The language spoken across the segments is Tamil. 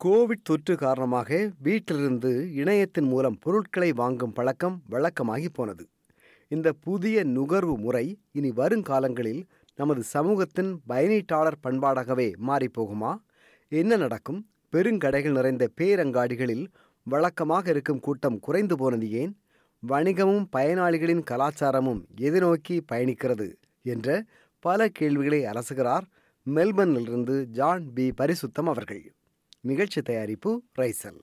கோவிட் தொற்று காரணமாக வீட்டிலிருந்து இணையத்தின் மூலம் பொருட்களை வாங்கும் பழக்கம் வழக்கமாகி போனது இந்த புதிய நுகர்வு முறை இனி வருங்காலங்களில் நமது சமூகத்தின் பயனீட்டாளர் பண்பாடாகவே மாறிப்போகுமா என்ன நடக்கும் பெருங்கடைகள் நிறைந்த பேரங்காடிகளில் வழக்கமாக இருக்கும் கூட்டம் குறைந்து போனது ஏன் வணிகமும் பயனாளிகளின் கலாச்சாரமும் எதிர்நோக்கி பயணிக்கிறது என்ற பல கேள்விகளை அலசுகிறார் மெல்பர்னிலிருந்து ஜான் பி பரிசுத்தம் அவர்கள் நிகழ்ச்சி தயாரிப்பு ரைசல்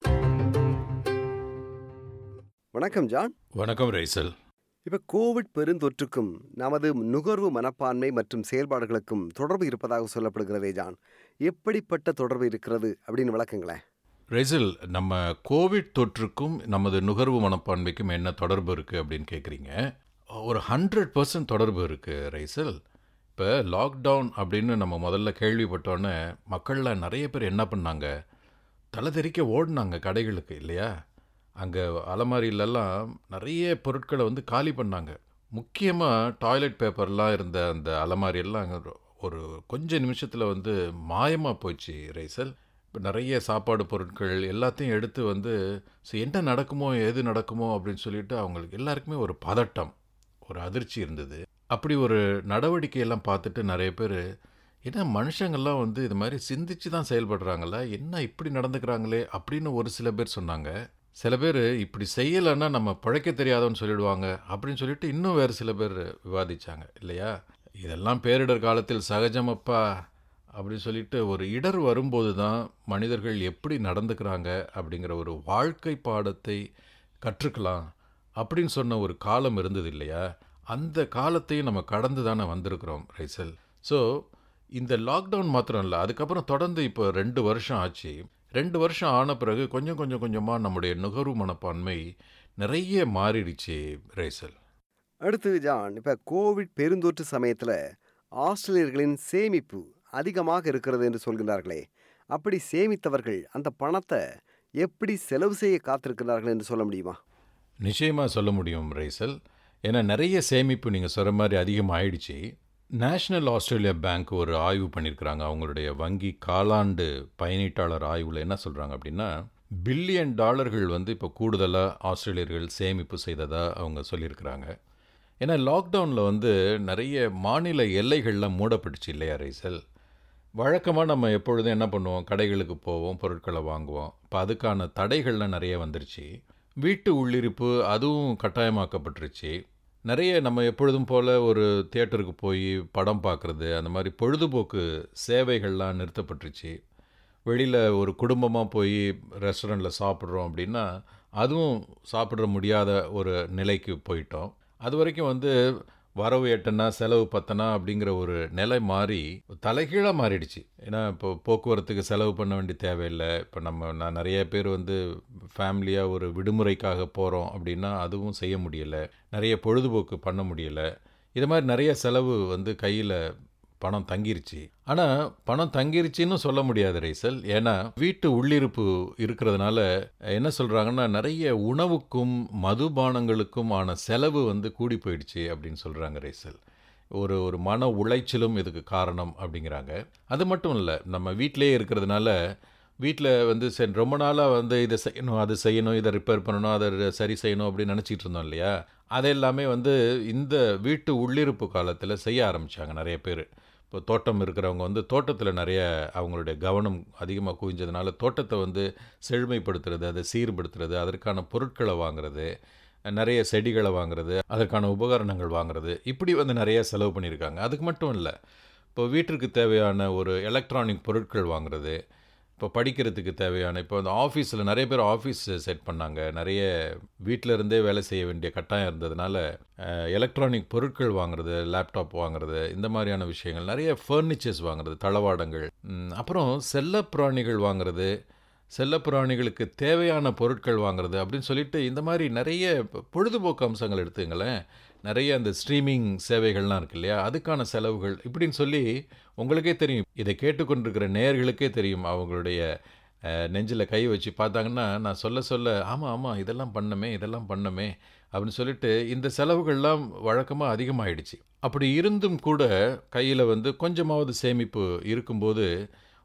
வணக்கம் ஜான் வணக்கம் ரைசல் இப்ப கோவிட் பெருந்தொற்றுக்கும் நமது நுகர்வு மனப்பான்மை மற்றும் செயல்பாடுகளுக்கும் தொடர்பு இருப்பதாக சொல்லப்படுகிறதே ஜான் எப்படிப்பட்ட தொடர்பு இருக்கிறது அப்படின்னு விளக்குங்களேன் ரைசல் நம்ம கோவிட் தொற்றுக்கும் நமது நுகர்வு மனப்பான்மைக்கும் என்ன தொடர்பு இருக்குது அப்படின்னு கேட்குறீங்க ஒரு ஹண்ட்ரட் பர்சன்ட் தொடர்பு இருக்குது ரைசல் இப்போ லாக்டவுன் அப்படின்னு நம்ம முதல்ல கேள்விப்பட்டோன்னே மக்களில் நிறைய பேர் என்ன பண்ணாங்க தலை தெறிக்க ஓடினாங்க கடைகளுக்கு இல்லையா அங்கே அலமாரியிலெல்லாம் நிறைய பொருட்களை வந்து காலி பண்ணாங்க முக்கியமாக டாய்லெட் பேப்பர்லாம் இருந்த அந்த அலமாரியெல்லாம் அங்க ஒரு கொஞ்ச நிமிஷத்தில் வந்து மாயமாக போச்சு ரைசல் இப்போ நிறைய சாப்பாடு பொருட்கள் எல்லாத்தையும் எடுத்து வந்து ஸோ என்ன நடக்குமோ எது நடக்குமோ அப்படின்னு சொல்லிட்டு அவங்களுக்கு எல்லாருக்குமே ஒரு பதட்டம் ஒரு அதிர்ச்சி இருந்தது அப்படி ஒரு நடவடிக்கையெல்லாம் பார்த்துட்டு நிறைய பேர் ஏன்னா மனுஷங்கள்லாம் வந்து இது மாதிரி சிந்திச்சு தான் செயல்படுறாங்களா என்ன இப்படி நடந்துக்கிறாங்களே அப்படின்னு ஒரு சில பேர் சொன்னாங்க சில பேர் இப்படி செய்யலைன்னா நம்ம பிழைக்க தெரியாதவன்னு சொல்லிடுவாங்க அப்படின்னு சொல்லிட்டு இன்னும் வேறு சில பேர் விவாதிச்சாங்க இல்லையா இதெல்லாம் பேரிடர் காலத்தில் சகஜமப்பா அப்படின்னு சொல்லிட்டு ஒரு இடர் வரும்போது தான் மனிதர்கள் எப்படி நடந்துக்கிறாங்க அப்படிங்கிற ஒரு வாழ்க்கை பாடத்தை கற்றுக்கலாம் அப்படின்னு சொன்ன ஒரு காலம் இருந்தது இல்லையா அந்த காலத்தையும் நம்ம கடந்து தானே வந்திருக்கிறோம் ரைசல் ஸோ இந்த லாக்டவுன் மாத்திரம் இல்லை அதுக்கப்புறம் தொடர்ந்து இப்போ ரெண்டு வருஷம் ஆச்சு ரெண்டு வருஷம் ஆன பிறகு கொஞ்சம் கொஞ்சம் கொஞ்சமாக நம்முடைய நுகர்வு மனப்பான்மை நிறைய மாறிடுச்சு ரைசல் அடுத்து ஜான் இப்ப கோவிட் பெருந்தொற்று சமயத்துல ஆஸ்திரேலியர்களின் சேமிப்பு அதிகமாக இருக்கிறது என்று சொல்கிறார்களே அப்படி சேமித்தவர்கள் அந்த பணத்தை எப்படி செலவு செய்ய காத்திருக்கிறார்கள் என்று சொல்ல முடியுமா நிச்சயமாக சொல்ல முடியும் ரைசல் ஏன்னா நிறைய சேமிப்பு நீங்கள் சொல்கிற மாதிரி அதிகமாகிடுச்சு நேஷ்னல் ஆஸ்திரேலியா பேங்க் ஒரு ஆய்வு பண்ணியிருக்கிறாங்க அவங்களுடைய வங்கி காலாண்டு பயனீட்டாளர் ஆய்வில் என்ன சொல்கிறாங்க அப்படின்னா பில்லியன் டாலர்கள் வந்து இப்போ கூடுதலாக ஆஸ்திரேலியர்கள் சேமிப்பு செய்ததாக அவங்க சொல்லியிருக்கிறாங்க ஏன்னா லாக்டவுனில் வந்து நிறைய மாநில எல்லைகள்லாம் மூடப்பட்டுச்சு இல்லையா ரைசல் வழக்கமாக நம்ம எப்பொழுதும் என்ன பண்ணுவோம் கடைகளுக்கு போவோம் பொருட்களை வாங்குவோம் இப்போ அதுக்கான தடைகள்லாம் நிறைய வந்துருச்சு வீட்டு உள்ளிருப்பு அதுவும் கட்டாயமாக்கப்பட்டுருச்சு நிறைய நம்ம எப்பொழுதும் போல் ஒரு தியேட்டருக்கு போய் படம் பார்க்குறது அந்த மாதிரி பொழுதுபோக்கு சேவைகள்லாம் நிறுத்தப்பட்டுருச்சு வெளியில் ஒரு குடும்பமாக போய் ரெஸ்டாரண்ட்டில் சாப்பிட்றோம் அப்படின்னா அதுவும் சாப்பிட முடியாத ஒரு நிலைக்கு போயிட்டோம் அது வரைக்கும் வந்து வரவு எட்டனா செலவு பத்தனா அப்படிங்கிற ஒரு நிலை மாறி தலைகீழாக மாறிடுச்சு ஏன்னா இப்போ போக்குவரத்துக்கு செலவு பண்ண வேண்டிய தேவையில்லை இப்போ நம்ம நான் நிறைய பேர் வந்து ஃபேமிலியாக ஒரு விடுமுறைக்காக போகிறோம் அப்படின்னா அதுவும் செய்ய முடியலை நிறைய பொழுதுபோக்கு பண்ண முடியலை இது மாதிரி நிறைய செலவு வந்து கையில் பணம் தங்கிருச்சு ஆனால் பணம் தங்கிருச்சுன்னு சொல்ல முடியாது ரைசல் ஏன்னா வீட்டு உள்ளிருப்பு இருக்கிறதுனால என்ன சொல்கிறாங்கன்னா நிறைய உணவுக்கும் மதுபானங்களுக்கும் ஆன செலவு வந்து கூடி போயிடுச்சு அப்படின்னு சொல்கிறாங்க ரைசல் ஒரு ஒரு மன உளைச்சலும் இதுக்கு காரணம் அப்படிங்கிறாங்க அது மட்டும் இல்லை நம்ம வீட்டிலே இருக்கிறதுனால வீட்டில் வந்து சரி ரொம்ப நாளாக வந்து இதை செய்யணும் அது செய்யணும் இதை ரிப்பேர் பண்ணணும் அதை சரி செய்யணும் அப்படின்னு நினச்சிட்டு இருந்தோம் இல்லையா அதெல்லாமே வந்து இந்த வீட்டு உள்ளிருப்பு காலத்தில் செய்ய ஆரம்பித்தாங்க நிறைய பேர் இப்போ தோட்டம் இருக்கிறவங்க வந்து தோட்டத்தில் நிறைய அவங்களுடைய கவனம் அதிகமாக குவிஞ்சதுனால தோட்டத்தை வந்து செழுமைப்படுத்துறது அதை சீர்படுத்துறது அதற்கான பொருட்களை வாங்குறது நிறைய செடிகளை வாங்குறது அதற்கான உபகரணங்கள் வாங்குறது இப்படி வந்து நிறைய செலவு பண்ணியிருக்காங்க அதுக்கு மட்டும் இல்லை இப்போ வீட்டிற்கு தேவையான ஒரு எலக்ட்ரானிக் பொருட்கள் வாங்குறது இப்போ படிக்கிறதுக்கு தேவையான இப்போ அந்த ஆஃபீஸில் நிறைய பேர் ஆஃபீஸ் செட் பண்ணாங்க நிறைய வீட்டில் இருந்தே வேலை செய்ய வேண்டிய கட்டாயம் இருந்ததுனால எலக்ட்ரானிக் பொருட்கள் வாங்குறது லேப்டாப் வாங்குறது இந்த மாதிரியான விஷயங்கள் நிறைய ஃபர்னிச்சர்ஸ் வாங்குறது தளவாடங்கள் அப்புறம் செல்லப்பிராணிகள் வாங்குறது செல்லப்பிராணிகளுக்கு தேவையான பொருட்கள் வாங்குறது அப்படின்னு சொல்லிட்டு இந்த மாதிரி நிறைய பொழுதுபோக்கு அம்சங்கள் எடுத்துங்களேன் நிறைய அந்த ஸ்ட்ரீமிங் சேவைகள்லாம் இருக்கு இல்லையா அதுக்கான செலவுகள் இப்படின்னு சொல்லி உங்களுக்கே தெரியும் இதை கேட்டுக்கொண்டிருக்கிற நேயர்களுக்கே தெரியும் அவங்களுடைய நெஞ்சில் கை வச்சு பார்த்தாங்கன்னா நான் சொல்ல சொல்ல ஆமாம் ஆமாம் இதெல்லாம் பண்ணமே இதெல்லாம் பண்ணமே அப்படின்னு சொல்லிட்டு இந்த செலவுகள்லாம் வழக்கமாக அதிகமாகிடுச்சு அப்படி இருந்தும் கூட கையில் வந்து கொஞ்சமாவது சேமிப்பு இருக்கும்போது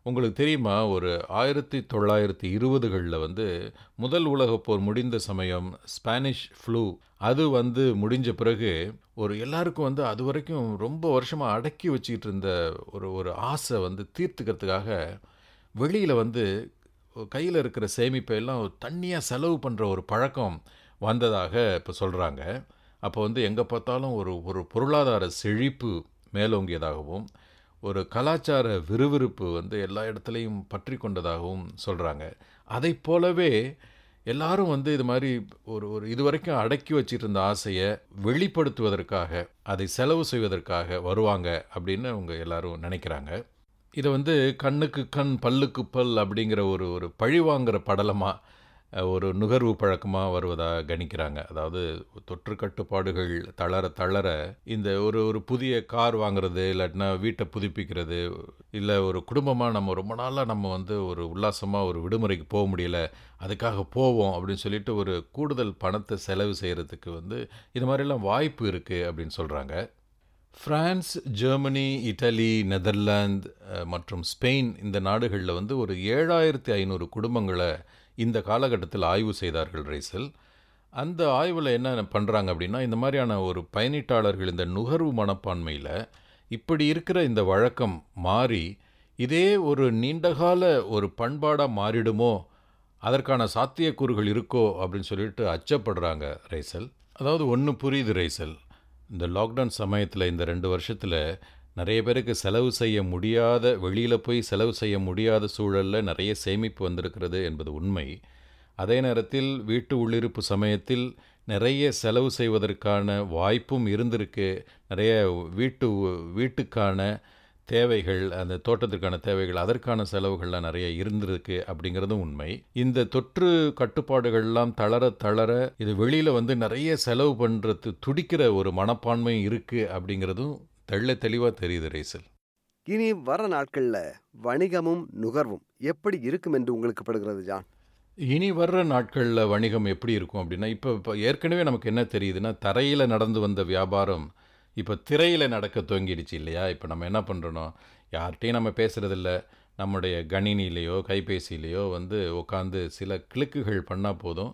உங்களுக்கு தெரியுமா ஒரு ஆயிரத்தி தொள்ளாயிரத்தி இருபதுகளில் வந்து முதல் உலகப் போர் முடிந்த சமயம் ஸ்பானிஷ் ஃப்ளூ அது வந்து முடிஞ்ச பிறகு ஒரு எல்லாருக்கும் வந்து அது வரைக்கும் ரொம்ப வருஷமாக அடக்கி வச்சுக்கிட்டு இருந்த ஒரு ஒரு ஆசை வந்து தீர்த்துக்கிறதுக்காக வெளியில் வந்து கையில் இருக்கிற சேமிப்பை எல்லாம் தண்ணியாக செலவு பண்ணுற ஒரு பழக்கம் வந்ததாக இப்போ சொல்கிறாங்க அப்போ வந்து எங்கே பார்த்தாலும் ஒரு ஒரு பொருளாதார செழிப்பு மேலோங்கியதாகவும் ஒரு கலாச்சார விறுவிறுப்பு வந்து எல்லா இடத்துலையும் பற்றி கொண்டதாகவும் சொல்கிறாங்க அதை போலவே எல்லாரும் வந்து இது மாதிரி ஒரு ஒரு இது வரைக்கும் அடக்கி வச்சிட்டு இருந்த ஆசையை வெளிப்படுத்துவதற்காக அதை செலவு செய்வதற்காக வருவாங்க அப்படின்னு அவங்க எல்லாரும் நினைக்கிறாங்க இதை வந்து கண்ணுக்கு கண் பல்லுக்கு பல் அப்படிங்கிற ஒரு ஒரு பழிவாங்கிற படலமாக ஒரு நுகர்வு பழக்கமாக வருவதாக கணிக்கிறாங்க அதாவது தொற்று கட்டுப்பாடுகள் தளர தளர இந்த ஒரு ஒரு புதிய கார் வாங்குறது இல்லாட்டினா வீட்டை புதுப்பிக்கிறது இல்லை ஒரு குடும்பமாக நம்ம ரொம்ப நாளாக நம்ம வந்து ஒரு உல்லாசமாக ஒரு விடுமுறைக்கு போக முடியல அதுக்காக போவோம் அப்படின்னு சொல்லிட்டு ஒரு கூடுதல் பணத்தை செலவு செய்கிறதுக்கு வந்து இது மாதிரிலாம் வாய்ப்பு இருக்குது அப்படின்னு சொல்கிறாங்க ஃப்ரான்ஸ் ஜெர்மனி இட்டலி நெதர்லாந்து மற்றும் ஸ்பெயின் இந்த நாடுகளில் வந்து ஒரு ஏழாயிரத்தி ஐநூறு குடும்பங்களை இந்த காலகட்டத்தில் ஆய்வு செய்தார்கள் ரைசல் அந்த ஆய்வில் என்ன பண்ணுறாங்க அப்படின்னா இந்த மாதிரியான ஒரு பயணீட்டாளர்கள் இந்த நுகர்வு மனப்பான்மையில் இப்படி இருக்கிற இந்த வழக்கம் மாறி இதே ஒரு நீண்டகால ஒரு பண்பாடாக மாறிடுமோ அதற்கான சாத்தியக்கூறுகள் இருக்கோ அப்படின்னு சொல்லிட்டு அச்சப்படுறாங்க ரைசல் அதாவது ஒன்று புரியுது ரைசல் இந்த லாக்டவுன் சமயத்தில் இந்த ரெண்டு வருஷத்தில் நிறைய பேருக்கு செலவு செய்ய முடியாத வெளியில் போய் செலவு செய்ய முடியாத சூழலில் நிறைய சேமிப்பு வந்திருக்கிறது என்பது உண்மை அதே நேரத்தில் வீட்டு உள்ளிருப்பு சமயத்தில் நிறைய செலவு செய்வதற்கான வாய்ப்பும் இருந்திருக்கு நிறைய வீட்டு வீட்டுக்கான தேவைகள் அந்த தோட்டத்திற்கான தேவைகள் அதற்கான செலவுகள்லாம் நிறைய இருந்திருக்கு அப்படிங்கிறதும் உண்மை இந்த தொற்று கட்டுப்பாடுகள்லாம் தளர தளர இது வெளியில் வந்து நிறைய செலவு பண்ணுறது துடிக்கிற ஒரு மனப்பான்மை இருக்குது அப்படிங்கிறதும் தெள்ள தெளிவாக தெரியுது ரேசல் இனி வர நாட்களில் வணிகமும் நுகர்வும் எப்படி இருக்கும் என்று உங்களுக்கு படுகிறது ஜான் இனி வர்ற நாட்களில் வணிகம் எப்படி இருக்கும் அப்படின்னா இப்போ இப்போ ஏற்கனவே நமக்கு என்ன தெரியுதுன்னா தரையில் நடந்து வந்த வியாபாரம் இப்போ திரையில் நடக்க துவங்கிடுச்சு இல்லையா இப்போ நம்ம என்ன பண்ணுறோம் யார்கிட்டையும் நம்ம பேசுகிறதில்ல நம்முடைய கணினிலேயோ கைபேசியிலேயோ வந்து உட்காந்து சில கிளிக்குகள் பண்ணால் போதும்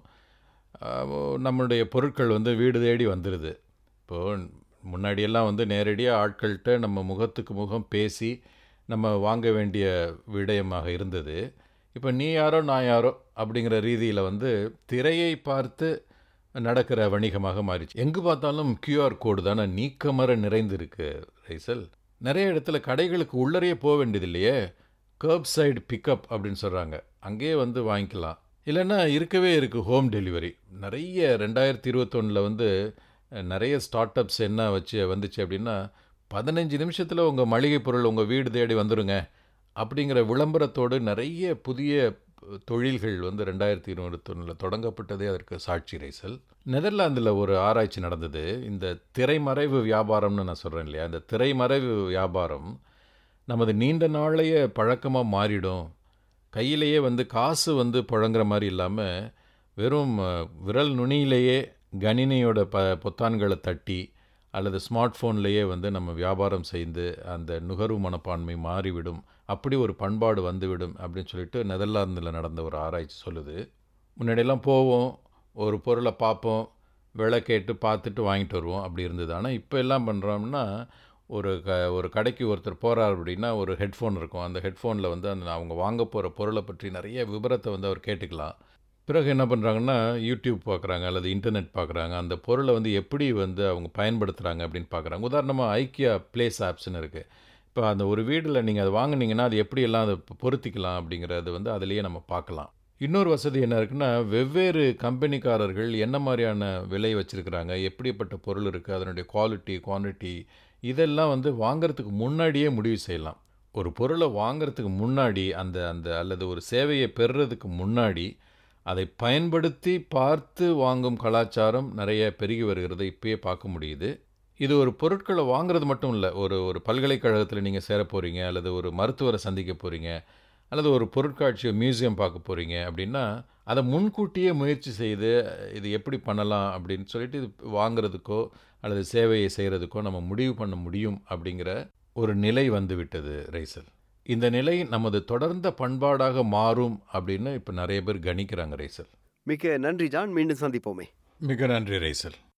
நம்மளுடைய பொருட்கள் வந்து வீடு தேடி வந்துடுது இப்போது முன்னாடியெல்லாம் வந்து நேரடியாக ஆட்கள்கிட்ட நம்ம முகத்துக்கு முகம் பேசி நம்ம வாங்க வேண்டிய விடயமாக இருந்தது இப்போ நீ யாரோ நான் யாரோ அப்படிங்கிற ரீதியில் வந்து திரையை பார்த்து நடக்கிற வணிகமாக மாறிச்சு எங்கே பார்த்தாலும் கியூஆர் கோடு தானே நீக்கமர நிறைந்திருக்கு ரைசல் நிறைய இடத்துல கடைகளுக்கு உள்ளறையே போக வேண்டியது இல்லையே கர்ப் சைடு பிக்கப் அப்படின்னு சொல்கிறாங்க அங்கேயே வந்து வாங்கிக்கலாம் இல்லைன்னா இருக்கவே இருக்குது ஹோம் டெலிவரி நிறைய ரெண்டாயிரத்தி இருபத்தொன்னில் வந்து நிறைய ஸ்டார்ட் அப்ஸ் என்ன வச்சு வந்துச்சு அப்படின்னா பதினஞ்சு நிமிஷத்தில் உங்கள் மளிகை பொருள் உங்கள் வீடு தேடி வந்துடுங்க அப்படிங்கிற விளம்பரத்தோடு நிறைய புதிய தொழில்கள் வந்து ரெண்டாயிரத்தி இருபத்தொன்னில் தொடங்கப்பட்டதே அதற்கு சாட்சி ரைசல் நெதர்லாந்தில் ஒரு ஆராய்ச்சி நடந்தது இந்த திரைமறைவு வியாபாரம்னு நான் சொல்கிறேன் இல்லையா இந்த திரைமறைவு வியாபாரம் நமது நீண்ட நாளைய பழக்கமாக மாறிடும் கையிலேயே வந்து காசு வந்து புழங்குற மாதிரி இல்லாமல் வெறும் விரல் நுனியிலேயே கணினியோட ப பொத்தான்களை தட்டி அல்லது ஸ்மார்ட் ஃபோன்லேயே வந்து நம்ம வியாபாரம் செய்து அந்த நுகர்வு மனப்பான்மை மாறிவிடும் அப்படி ஒரு பண்பாடு வந்துவிடும் அப்படின்னு சொல்லிட்டு நெதர்லாந்தில் நடந்த ஒரு ஆராய்ச்சி சொல்லுது முன்னாடியெல்லாம் போவோம் ஒரு பொருளை பார்ப்போம் விலை கேட்டு பார்த்துட்டு வாங்கிட்டு வருவோம் அப்படி இருந்தது ஆனால் இப்போ எல்லாம் பண்ணுறோம்னா ஒரு க ஒரு கடைக்கு ஒருத்தர் போகிறார் அப்படின்னா ஒரு ஹெட்ஃபோன் இருக்கும் அந்த ஹெட்ஃபோனில் வந்து அந்த அவங்க வாங்க போகிற பொருளை பற்றி நிறைய விவரத்தை வந்து அவர் கேட்டுக்கலாம் பிறகு என்ன பண்ணுறாங்கன்னா யூடியூப் பார்க்குறாங்க அல்லது இன்டர்நெட் பார்க்குறாங்க அந்த பொருளை வந்து எப்படி வந்து அவங்க பயன்படுத்துகிறாங்க அப்படின்னு பார்க்குறாங்க உதாரணமாக ஐக்கியா ப்ளேஸ் ஆப்ஸ்னு இருக்குது இப்போ அந்த ஒரு வீடில் நீங்கள் அதை வாங்கினீங்கன்னா அது எப்படியெல்லாம் அதை பொருத்திக்கலாம் அப்படிங்கிறது வந்து அதிலேயே நம்ம பார்க்கலாம் இன்னொரு வசதி என்ன இருக்குன்னா வெவ்வேறு கம்பெனிக்காரர்கள் என்ன மாதிரியான விலை வச்சுருக்கிறாங்க எப்படிப்பட்ட பொருள் இருக்குது அதனுடைய குவாலிட்டி குவான்டிட்டி இதெல்லாம் வந்து வாங்கிறதுக்கு முன்னாடியே முடிவு செய்யலாம் ஒரு பொருளை வாங்கிறதுக்கு முன்னாடி அந்த அந்த அல்லது ஒரு சேவையை பெறுறதுக்கு முன்னாடி அதை பயன்படுத்தி பார்த்து வாங்கும் கலாச்சாரம் நிறைய பெருகி வருகிறதை இப்பயே பார்க்க முடியுது இது ஒரு பொருட்களை வாங்குறது மட்டும் இல்லை ஒரு ஒரு பல்கலைக்கழகத்தில் நீங்கள் சேர போகிறீங்க அல்லது ஒரு மருத்துவரை சந்திக்க போகிறீங்க அல்லது ஒரு பொருட்காட்சி மியூசியம் பார்க்க போகிறீங்க அப்படின்னா அதை முன்கூட்டியே முயற்சி செய்து இது எப்படி பண்ணலாம் அப்படின்னு சொல்லிட்டு இது வாங்குறதுக்கோ அல்லது சேவையை செய்கிறதுக்கோ நம்ம முடிவு பண்ண முடியும் அப்படிங்கிற ஒரு நிலை வந்து விட்டது ரைசல் இந்த நிலை நமது தொடர்ந்த பண்பாடாக மாறும் அப்படின்னு இப்போ நிறைய பேர் கணிக்கிறாங்க ரைசல் மிக்க நன்றி ஜான் மீண்டும் சந்திப்போமே மிக நன்றி ரைசல்